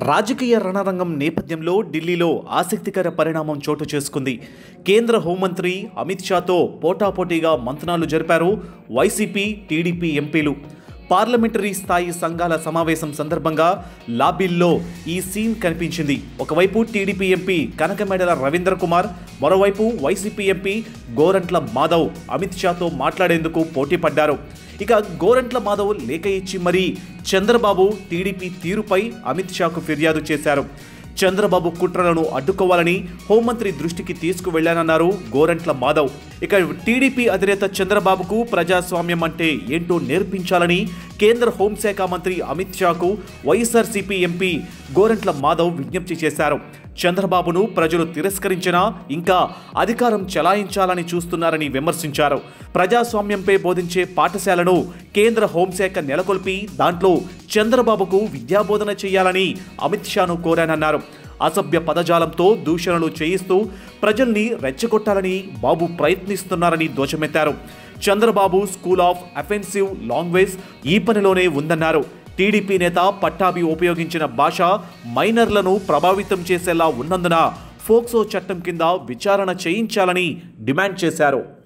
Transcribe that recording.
రాజకీయ రణరంగం నేపథ్యంలో ఢిల్లీలో ఆసక్తికర పరిణామం చోటు చేసుకుంది కేంద్ర హోంమంత్రి అమిత్ షాతో పోటాపోటీగా మంతనాలు జరిపారు వైసీపీ టీడీపీ ఎంపీలు పార్లమెంటరీ స్థాయి సంఘాల సమావేశం సందర్భంగా లాబీల్లో ఈ సీన్ కనిపించింది ఒకవైపు టీడీపీ ఎంపీ కనకమేడల రవీంద్ర కుమార్ మరోవైపు వైసీపీ ఎంపీ గోరంట్ల మాధవ్ అమిత్ షాతో మాట్లాడేందుకు పోటీ పడ్డారు ఇక గోరంట్ల మాధవ్ లేఖ ఇచ్చి మరీ చంద్రబాబు టీడీపీ తీరుపై అమిత్ షాకు ఫిర్యాదు చేశారు చంద్రబాబు కుట్రలను అడ్డుకోవాలని హోంమంత్రి దృష్టికి తీసుకువెళ్లానన్నారు గోరంట్ల మాధవ్ ఇక టీడీపీ అధినేత చంద్రబాబుకు ప్రజాస్వామ్యం అంటే ఏంటో నేర్పించాలని కేంద్ర హోంశాఖ మంత్రి అమిత్ షాకు వైఎస్ఆర్సీపీ ఎంపీ గోరంట్ల మాధవ్ విజ్ఞప్తి చేశారు చంద్రబాబును ప్రజలు తిరస్కరించినా ఇంకా అధికారం చెలాయించాలని చూస్తున్నారని విమర్శించారు ప్రజాస్వామ్యంపై బోధించే పాఠశాలను కేంద్ర హోంశాఖ నెలకొల్పి దాంట్లో చంద్రబాబుకు విద్యాబోధన చేయాలని అమిత్ షాను కోరానన్నారు అసభ్య పదజాలంతో దూషణలు చేయిస్తూ ప్రజల్ని రెచ్చగొట్టాలని బాబు ప్రయత్నిస్తున్నారని దోషమెత్తారు Chandrababu school of offensive language ఈ పనిలోనే ఉందన్నారు టీడీపీ నేత పట్టాభి ఉపయోగించిన భాష మైనర్లను ప్రభావితం చేసేలా ఉన్నందున ఫోక్సో చట్టం కింద విచారణ చేయించాలని డిమాండ్ చేశారు